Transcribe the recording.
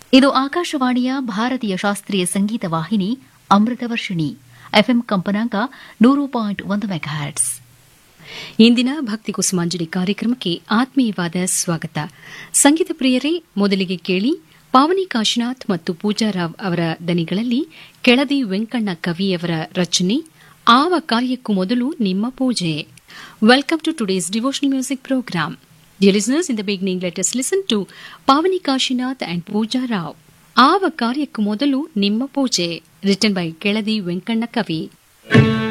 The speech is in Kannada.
ಇದು ಆಕಾಶವಾಣಿಯ ಭಾರತೀಯ ಶಾಸ್ತ್ರೀಯ ಸಂಗೀತ ವಾಹಿನಿ ಅಮೃತ ವರ್ಷಿಣಿ ಎಫ್ಎಂ ಕಂಪನಾಂಕ ನೂರು ಪಾಯಿಂಟ್ ಒಂದು ಮೆಗಾಹ್ಯಾಟ್ಸ್ ಇಂದಿನ ಭಕ್ತಿ ಕುಸುಮಾಂಜಲಿ ಕಾರ್ಯಕ್ರಮಕ್ಕೆ ಆತ್ಮೀಯವಾದ ಸ್ವಾಗತ ಸಂಗೀತ ಪ್ರಿಯರೇ ಮೊದಲಿಗೆ ಕೇಳಿ ಪಾವನಿ ಕಾಶಿನಾಥ್ ಮತ್ತು ಪೂಜಾರಾವ್ ಅವರ ದನಿಗಳಲ್ಲಿ ಕೆಳದಿ ವೆಂಕಣ್ಣ ಕವಿಯವರ ರಚನೆ ಆವ ಕಾರ್ಯಕ್ಕೂ ಮೊದಲು ನಿಮ್ಮ ಪೂಜೆ welcome to today's devotional music programme Dear listeners, in the beginning, let us listen to Pavani Kashinath and Pooja Rao. ಆವ ಕಾರ್ಯಕ್ಕೂ ಮೊದಲು ನಿಮ್ಮ ಪೂಜೆ ರಿಟನ್ ಬೈ ಕೆಳದಿ ವೆಂಕಣ್ಣ ಕವಿ